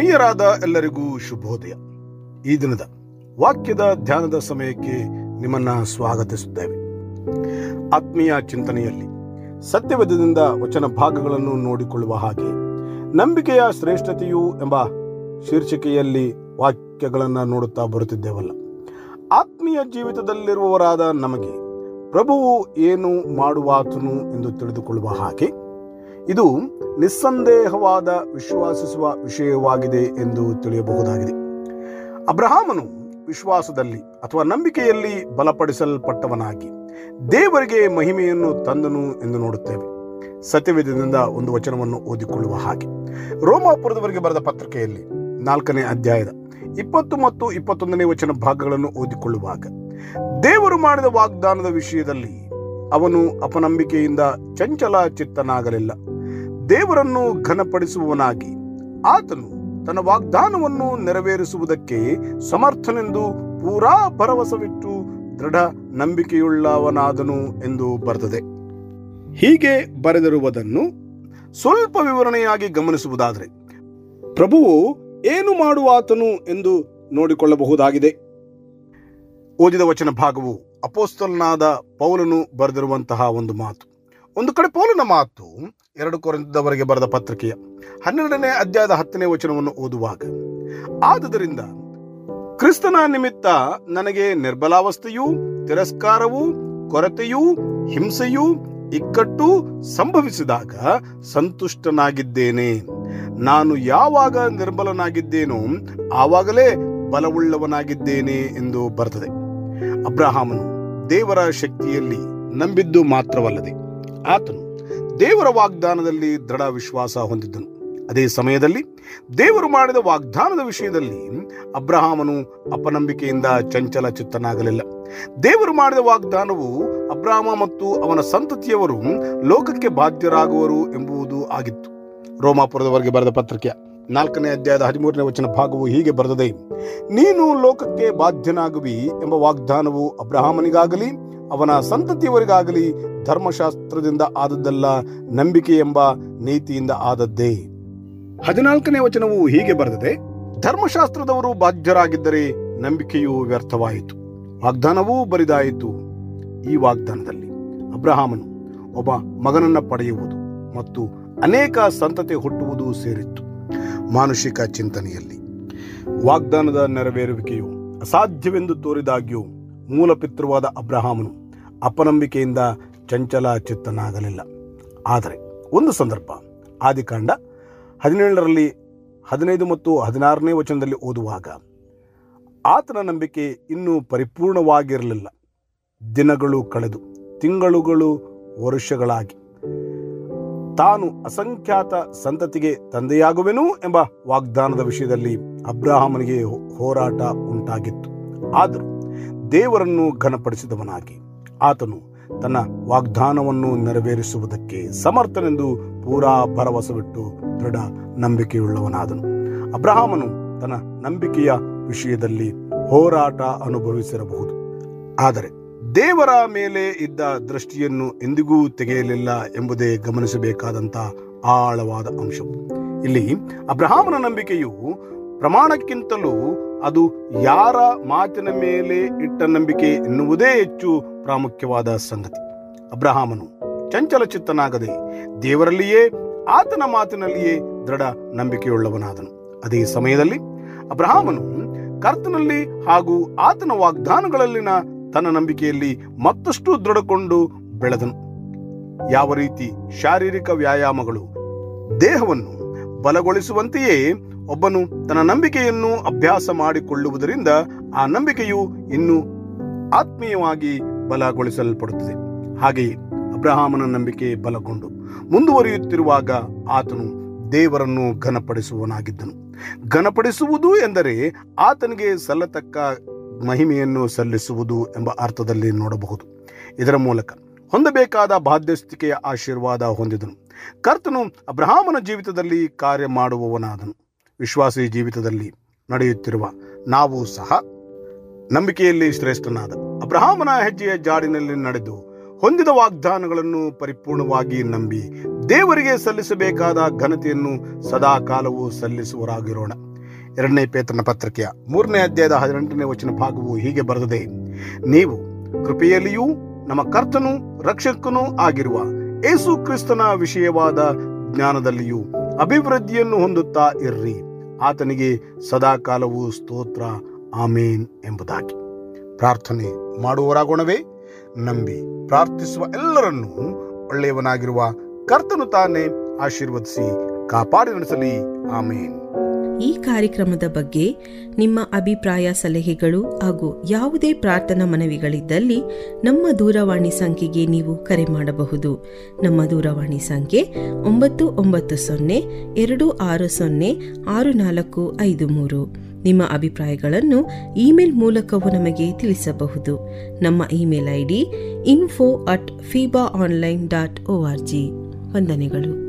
ಆತ್ಮೀಯರಾದ ಎಲ್ಲರಿಗೂ ಶುಭೋದಯ ಈ ದಿನದ ವಾಕ್ಯದ ಧ್ಯಾನದ ಸಮಯಕ್ಕೆ ನಿಮ್ಮನ್ನ ಸ್ವಾಗತಿಸುತ್ತೇವೆ ಆತ್ಮೀಯ ಚಿಂತನೆಯಲ್ಲಿ ಸತ್ಯವೇದದಿಂದ ವಚನ ಭಾಗಗಳನ್ನು ನೋಡಿಕೊಳ್ಳುವ ಹಾಗೆ ನಂಬಿಕೆಯ ಶ್ರೇಷ್ಠತೆಯು ಎಂಬ ಶೀರ್ಷಿಕೆಯಲ್ಲಿ ವಾಕ್ಯಗಳನ್ನು ನೋಡುತ್ತಾ ಬರುತ್ತಿದ್ದೇವಲ್ಲ ಆತ್ಮೀಯ ಜೀವಿತದಲ್ಲಿರುವವರಾದ ನಮಗೆ ಪ್ರಭುವು ಏನು ಮಾಡುವಾತನು ಎಂದು ತಿಳಿದುಕೊಳ್ಳುವ ಹಾಗೆ ಇದು ನಿಸ್ಸಂದೇಹವಾದ ವಿಶ್ವಾಸಿಸುವ ವಿಷಯವಾಗಿದೆ ಎಂದು ತಿಳಿಯಬಹುದಾಗಿದೆ ಅಬ್ರಹಾಮನು ವಿಶ್ವಾಸದಲ್ಲಿ ಅಥವಾ ನಂಬಿಕೆಯಲ್ಲಿ ಬಲಪಡಿಸಲ್ಪಟ್ಟವನಾಗಿ ದೇವರಿಗೆ ಮಹಿಮೆಯನ್ನು ತಂದನು ಎಂದು ನೋಡುತ್ತೇವೆ ಸತ್ಯವೇದದಿಂದ ಒಂದು ವಚನವನ್ನು ಓದಿಕೊಳ್ಳುವ ಹಾಗೆ ರೋಮಾಪುರದವರಿಗೆ ಬರೆದ ಪತ್ರಿಕೆಯಲ್ಲಿ ನಾಲ್ಕನೇ ಅಧ್ಯಾಯದ ಇಪ್ಪತ್ತು ಮತ್ತು ಇಪ್ಪತ್ತೊಂದನೇ ವಚನ ಭಾಗಗಳನ್ನು ಓದಿಕೊಳ್ಳುವಾಗ ದೇವರು ಮಾಡಿದ ವಾಗ್ದಾನದ ವಿಷಯದಲ್ಲಿ ಅವನು ಅಪನಂಬಿಕೆಯಿಂದ ಚಂಚಲ ಚಿತ್ತನಾಗಲಿಲ್ಲ ದೇವರನ್ನು ಘನಪಡಿಸುವವನಾಗಿ ಆತನು ತನ್ನ ವಾಗ್ದಾನವನ್ನು ನೆರವೇರಿಸುವುದಕ್ಕೆ ಸಮರ್ಥನೆಂದು ಪೂರಾ ಭರವಸವಿಟ್ಟು ದೃಢ ನಂಬಿಕೆಯುಳ್ಳವನಾದನು ಎಂದು ಬರೆದಿದೆ ಹೀಗೆ ಬರೆದಿರುವುದನ್ನು ಸ್ವಲ್ಪ ವಿವರಣೆಯಾಗಿ ಗಮನಿಸುವುದಾದರೆ ಪ್ರಭುವು ಏನು ಮಾಡುವಾತನು ಎಂದು ನೋಡಿಕೊಳ್ಳಬಹುದಾಗಿದೆ ಓದಿದ ವಚನ ಭಾಗವು ಅಪೋಸ್ತಲನಾದ ಪೌಲನು ಬರೆದಿರುವಂತಹ ಒಂದು ಮಾತು ಒಂದು ಕಡೆ ಪೌಲನ ಮಾತು ಎರಡು ಕೊರಂತದವರೆಗೆ ಬರೆದ ಪತ್ರಿಕೆಯ ಹನ್ನೆರಡನೇ ಅಧ್ಯಾಯದ ಹತ್ತನೇ ವಚನವನ್ನು ಓದುವಾಗ ಆದುದರಿಂದ ಕ್ರಿಸ್ತನ ನಿಮಿತ್ತ ನನಗೆ ನಿರ್ಬಲಾವಸ್ಥೆಯೂ ತಿರಸ್ಕಾರವೂ ಕೊರತೆಯೂ ಹಿಂಸೆಯೂ ಇಕ್ಕಟ್ಟು ಸಂಭವಿಸಿದಾಗ ಸಂತುಷ್ಟನಾಗಿದ್ದೇನೆ ನಾನು ಯಾವಾಗ ನಿರ್ಬಲನಾಗಿದ್ದೇನೋ ಆವಾಗಲೇ ಬಲವುಳ್ಳವನಾಗಿದ್ದೇನೆ ಎಂದು ಬರ್ತದೆ ಅಬ್ರಹಾಮನು ದೇವರ ಶಕ್ತಿಯಲ್ಲಿ ನಂಬಿದ್ದು ಮಾತ್ರವಲ್ಲದೆ ಆತನು ದೇವರ ವಾಗ್ದಾನದಲ್ಲಿ ದೃಢ ವಿಶ್ವಾಸ ಹೊಂದಿದ್ದನು ಅದೇ ಸಮಯದಲ್ಲಿ ದೇವರು ಮಾಡಿದ ವಾಗ್ದಾನದ ವಿಷಯದಲ್ಲಿ ಅಬ್ರಹಾಮನು ಅಪನಂಬಿಕೆಯಿಂದ ಚಂಚಲ ಚಿತ್ತನಾಗಲಿಲ್ಲ ದೇವರು ಮಾಡಿದ ವಾಗ್ದಾನವು ಅಬ್ರಾಮ ಮತ್ತು ಅವನ ಸಂತತಿಯವರು ಲೋಕಕ್ಕೆ ಬಾಧ್ಯರಾಗುವರು ಎಂಬುದು ಆಗಿತ್ತು ರೋಮಾಪುರದವರೆಗೆ ಬರೆದ ಪತ್ರಿಕೆ ನಾಲ್ಕನೇ ಅಧ್ಯಾಯದ ಹದಿಮೂರನೇ ವಚನ ಭಾಗವು ಹೀಗೆ ಬರೆದದೆ ನೀನು ಲೋಕಕ್ಕೆ ಬಾಧ್ಯನಾಗುವಿ ಎಂಬ ವಾಗ್ದಾನವು ಅಬ್ರಹಾಮನಿಗಾಗಲಿ ಅವನ ಸಂತತಿಯವರಿಗಾಗಲಿ ಧರ್ಮಶಾಸ್ತ್ರದಿಂದ ಆದದ್ದಲ್ಲ ನಂಬಿಕೆ ಎಂಬ ನೀತಿಯಿಂದ ಆದದ್ದೇ ಹದಿನಾಲ್ಕನೇ ವಚನವು ಹೀಗೆ ಬರೆದಿದೆ ಧರ್ಮಶಾಸ್ತ್ರದವರು ಬಾಧ್ಯರಾಗಿದ್ದರೆ ನಂಬಿಕೆಯು ವ್ಯರ್ಥವಾಯಿತು ವಾಗ್ದಾನವೂ ಬರಿದಾಯಿತು ಈ ವಾಗ್ದಾನದಲ್ಲಿ ಅಬ್ರಹಾಮನು ಒಬ್ಬ ಮಗನನ್ನ ಪಡೆಯುವುದು ಮತ್ತು ಅನೇಕ ಸಂತತಿ ಹುಟ್ಟುವುದು ಸೇರಿತ್ತು ಮಾನುಷಿಕ ಚಿಂತನೆಯಲ್ಲಿ ವಾಗ್ದಾನದ ನೆರವೇರುವಿಕೆಯು ಅಸಾಧ್ಯವೆಂದು ತೋರಿದಾಗ್ಯೂ ಮೂಲ ಪಿತೃವಾದ ಅಬ್ರಹಾಮನು ಅಪನಂಬಿಕೆಯಿಂದ ಚಂಚಲ ಚಿತ್ತನಾಗಲಿಲ್ಲ ಆದರೆ ಒಂದು ಸಂದರ್ಭ ಆದಿಕಾಂಡ ಹದಿನೇಳರಲ್ಲಿ ಹದಿನೈದು ಮತ್ತು ಹದಿನಾರನೇ ವಚನದಲ್ಲಿ ಓದುವಾಗ ಆತನ ನಂಬಿಕೆ ಇನ್ನೂ ಪರಿಪೂರ್ಣವಾಗಿರಲಿಲ್ಲ ದಿನಗಳು ಕಳೆದು ತಿಂಗಳುಗಳು ವರ್ಷಗಳಾಗಿ ತಾನು ಅಸಂಖ್ಯಾತ ಸಂತತಿಗೆ ತಂದೆಯಾಗುವೆನು ಎಂಬ ವಾಗ್ದಾನದ ವಿಷಯದಲ್ಲಿ ಅಬ್ರಾಹಮನಿಗೆ ಹೋರಾಟ ಉಂಟಾಗಿತ್ತು ಆದರೂ ದೇವರನ್ನು ಘನಪಡಿಸಿದವನಾಗಿ ಆತನು ತನ್ನ ವಾಗ್ದಾನವನ್ನು ನೆರವೇರಿಸುವುದಕ್ಕೆ ಸಮರ್ಥನೆಂದು ಪೂರಾ ಭರವಸವಿಟ್ಟು ದೃಢ ನಂಬಿಕೆಯುಳ್ಳವನಾದನು ಅಬ್ರಹಾಮನು ತನ್ನ ನಂಬಿಕೆಯ ವಿಷಯದಲ್ಲಿ ಹೋರಾಟ ಅನುಭವಿಸಿರಬಹುದು ಆದರೆ ದೇವರ ಮೇಲೆ ಇದ್ದ ದೃಷ್ಟಿಯನ್ನು ಎಂದಿಗೂ ತೆಗೆಯಲಿಲ್ಲ ಎಂಬುದೇ ಗಮನಿಸಬೇಕಾದಂತ ಆಳವಾದ ಅಂಶವು ಇಲ್ಲಿ ಅಬ್ರಹಾಮನ ನಂಬಿಕೆಯು ಪ್ರಮಾಣಕ್ಕಿಂತಲೂ ಅದು ಯಾರ ಮಾತಿನ ಮೇಲೆ ಇಟ್ಟ ನಂಬಿಕೆ ಎನ್ನುವುದೇ ಹೆಚ್ಚು ಪ್ರಾಮುಖ್ಯವಾದ ಸಂಗತಿ ಅಬ್ರಹಾಮನು ಚಂಚಲ ಚಿತ್ತನಾಗದೆ ದೇವರಲ್ಲಿಯೇ ಆತನ ಮಾತಿನಲ್ಲಿಯೇ ದೃಢ ನಂಬಿಕೆಯುಳ್ಳವನಾದನು ಅದೇ ಸಮಯದಲ್ಲಿ ಅಬ್ರಹಾಮನು ಕರ್ತನಲ್ಲಿ ಹಾಗೂ ಆತನ ವಾಗ್ದಾನಗಳಲ್ಲಿನ ತನ್ನ ನಂಬಿಕೆಯಲ್ಲಿ ಮತ್ತಷ್ಟು ದೃಢಕೊಂಡು ಬೆಳೆದನು ಯಾವ ರೀತಿ ಶಾರೀರಿಕ ವ್ಯಾಯಾಮಗಳು ದೇಹವನ್ನು ಬಲಗೊಳಿಸುವಂತೆಯೇ ಒಬ್ಬನು ತನ್ನ ನಂಬಿಕೆಯನ್ನು ಅಭ್ಯಾಸ ಮಾಡಿಕೊಳ್ಳುವುದರಿಂದ ಆ ನಂಬಿಕೆಯು ಇನ್ನೂ ಆತ್ಮೀಯವಾಗಿ ಬಲಗೊಳಿಸಲ್ಪಡುತ್ತದೆ ಹಾಗೆಯೇ ಅಬ್ರಹಾಮನ ನಂಬಿಕೆ ಬಲಗೊಂಡು ಮುಂದುವರಿಯುತ್ತಿರುವಾಗ ಆತನು ದೇವರನ್ನು ಘನಪಡಿಸುವನಾಗಿದ್ದನು ಘನಪಡಿಸುವುದು ಎಂದರೆ ಆತನಿಗೆ ಸಲ್ಲತಕ್ಕ ಮಹಿಮೆಯನ್ನು ಸಲ್ಲಿಸುವುದು ಎಂಬ ಅರ್ಥದಲ್ಲಿ ನೋಡಬಹುದು ಇದರ ಮೂಲಕ ಹೊಂದಬೇಕಾದ ಬಾಧ್ಯಸ್ಥಿಕೆಯ ಆಶೀರ್ವಾದ ಹೊಂದಿದನು ಕರ್ತನು ಅಬ್ರಹಾಮನ ಜೀವಿತದಲ್ಲಿ ಕಾರ್ಯ ಮಾಡುವವನಾದನು ವಿಶ್ವಾಸಿ ಜೀವಿತದಲ್ಲಿ ನಡೆಯುತ್ತಿರುವ ನಾವು ಸಹ ನಂಬಿಕೆಯಲ್ಲಿ ಶ್ರೇಷ್ಠನಾದ ಅಬ್ರಹಾಮನ ಹೆಜ್ಜೆಯ ಜಾಡಿನಲ್ಲಿ ನಡೆದು ಹೊಂದಿದ ವಾಗ್ದಾನಗಳನ್ನು ಪರಿಪೂರ್ಣವಾಗಿ ನಂಬಿ ದೇವರಿಗೆ ಸಲ್ಲಿಸಬೇಕಾದ ಘನತೆಯನ್ನು ಸದಾ ಕಾಲವೂ ಸಲ್ಲಿಸುವರಾಗಿರೋಣ ಎರಡನೇ ಪೇತ್ರನ ಪತ್ರಿಕೆಯ ಮೂರನೇ ಅಧ್ಯಾಯದ ಹದಿನೆಂಟನೇ ವಚನ ಭಾಗವು ಹೀಗೆ ಬರೆದಿದೆ ನೀವು ಕೃಪೆಯಲ್ಲಿಯೂ ನಮ್ಮ ಕರ್ತನು ರಕ್ಷಕನೂ ಆಗಿರುವ ಏಸು ಕ್ರಿಸ್ತನ ವಿಷಯವಾದ ಜ್ಞಾನದಲ್ಲಿಯೂ ಅಭಿವೃದ್ಧಿಯನ್ನು ಹೊಂದುತ್ತಾ ಇರ್ರಿ ಆತನಿಗೆ ಸದಾಕಾಲವೂ ಸ್ತೋತ್ರ ಆಮೇನ್ ಎಂಬುದಾಗಿ ಪ್ರಾರ್ಥನೆ ಮಾಡುವವರಾಗೋಣವೇ ನಂಬಿ ಪ್ರಾರ್ಥಿಸುವ ಎಲ್ಲರನ್ನೂ ಒಳ್ಳೆಯವನಾಗಿರುವ ಕರ್ತನು ತಾನೇ ಆಶೀರ್ವದಿಸಿ ಕಾಪಾಡಿ ನಡೆಸಲಿ ಆಮೇನ್ ಈ ಕಾರ್ಯಕ್ರಮದ ಬಗ್ಗೆ ನಿಮ್ಮ ಅಭಿಪ್ರಾಯ ಸಲಹೆಗಳು ಹಾಗೂ ಯಾವುದೇ ಪ್ರಾರ್ಥನಾ ಮನವಿಗಳಿದ್ದಲ್ಲಿ ನಮ್ಮ ದೂರವಾಣಿ ಸಂಖ್ಯೆಗೆ ನೀವು ಕರೆ ಮಾಡಬಹುದು ನಮ್ಮ ದೂರವಾಣಿ ಸಂಖ್ಯೆ ಒಂಬತ್ತು ಒಂಬತ್ತು ಸೊನ್ನೆ ಎರಡು ಆರು ಸೊನ್ನೆ ಆರು ನಾಲ್ಕು ಐದು ಮೂರು ನಿಮ್ಮ ಅಭಿಪ್ರಾಯಗಳನ್ನು ಇಮೇಲ್ ಮೂಲಕವೂ ನಮಗೆ ತಿಳಿಸಬಹುದು ನಮ್ಮ ಇಮೇಲ್ ಐಡಿ ಇನ್ಫೋ ಅಟ್ ಫೀಬಾ online dot O R G ವಂದನೆಗಳು